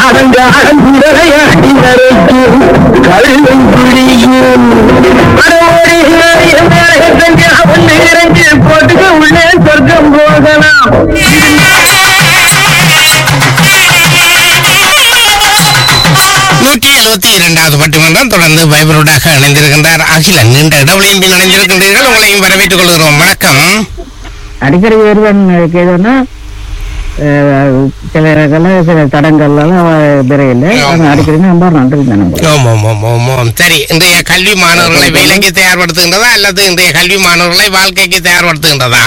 ஆனந்தாடம் குடலையாடி நரைக்கு கழுவும் புளியும் அடோடி ஒன்று இறங்கி போட்டுக்கு உள்ளே சொர்க்கம் போகலாம் நூற்றி எழுபத்தி இரண்டாவது பட்டிமன்றம் தொடர்ந்து பைபரோடாக இணைந்திருக்கின்றார் அகிலன் நீண்ட இடவெளியும் இணைந்திருக்கின்றீர்கள் உங்களையும் வரவேற்றுக் கொள்கிறோம் வணக்கம் அடிக்கடி வருவன் கேதுன்னா சில இடங்கள்ல சில தடங்கள்லாம் விரையில் ஆனா அடிக்கடி நம்பர் நன்றி நம்பர் ஓம் ஓம் ஓம் ஓம் ஓம் சரி இன்றைய கல்வி மாணவர்களை வேலைக்கு தயார்படுத்துகின்றதா அல்லது இன்றைய கல்வி மாணவர்களை வாழ்க்கைக்கு தயார்படுத்துகின்றதா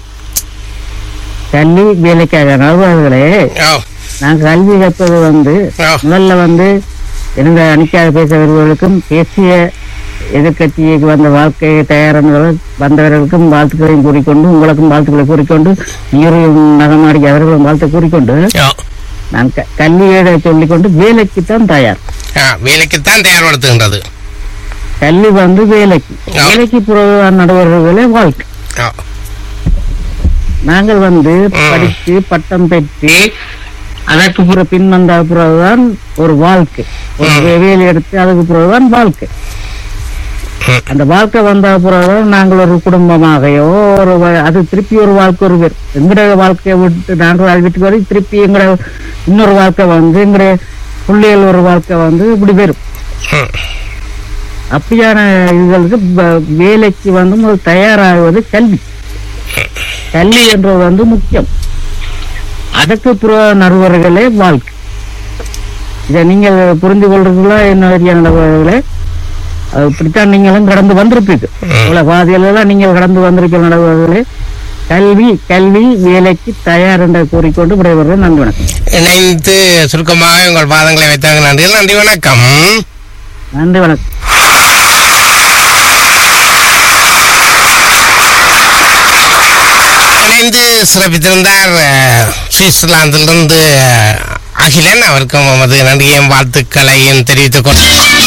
கல்வி வேலைக்காக நல்வார்களே ஓ நான் கல்வி கற்பது வந்து ஓ முதல்ல வந்து இருந்த அணிக்காக பேச வருபவர்களுக்கும் பேசிய எதிர்கட்சிக்கு வந்த வாழ்க்கையை தயாரானவர்கள் வந்தவர்களுக்கும் வாழ்த்துக்களையும் கூறிக்கொண்டு உங்களுக்கும் வாழ்த்துக்களை கூறிக்கொண்டு நீரும் நகமாடி அவர்களும் வாழ்த்து கூறிக்கொண்டு ஓ நான் க- கல்வியை சொல்லிக்கொண்டு வேலைக்கு தான் தயார் ஆ வேலைக்குத்தான் தயார்படுத்துகின்றது கல்வி வந்து வேலைக்கு ஆ. வேலைக்கு புறவான நடுவர்களே வாழ்க்கை ஓ நாங்கள் வந்து ம். படித்து பட்டம் பெற்று அதற்கு பிற பின் வந்த பிறகுதான் ஒரு வாழ்க்கை ஒரு ம். வேலை எடுத்து அதுக்கு பிறகுதான் வாழ்க்கை ம். அந்த வாழ்க்கை வந்த பிறகுதான் நாங்கள் ஒரு குடும்பமாகையோ ஒரு வ- அது திருப்பி ஒரு வாழ்க்கை ஒரு பேர் எங்கட வாழ்க்கையை விட்டு நாங்கள் அது வீட்டுக்கு வரை திருப்பி எங்கட இன்னொரு வாழ்க்கை வந்து எங்கட பிள்ளைகள் ஒரு வாழ்க்கை வந்து இப்படி வரும் ம். அப்படியான இதுகளுக்கு ப- வேலைக்கு வந்து முதல் தயாராகுவது கல்வி கல்வி என்றது வந்து முக்கியம் அதற்கு புற நடுவர்களே வாழ்க்கை இதை நீங்கள் புரிந்து கொள்றதுல என்ன வழியான நடுவர்களே அது இப்படித்தான் நீங்களும் கடந்து வந்திருப்பீங்க இவ்வளவு பாதையிலெல்லாம் நீங்கள் கடந்து வந்திருக்கிற நடுவர்களே கல்வி கல்வி வேலைக்கு தயார் என்று கூறிக்கொண்டு விடைபெறுவது நன்றி வணக்கம் இணைந்து சுருக்கமாக உங்கள் பாதங்களை வைத்தாங்க நன்றி நன்றி வணக்கம் நன்றி வணக்கம் இணைந்து சிறப்பித்திருந்தார் அஹ், சுவிட்சர்லாந்திலிருந்து அஹ், அகிலன் அவருக்கும் நமது நன்றியையும் வாழ்த்துக்களையும் தெரிவித்துக் கொண்டு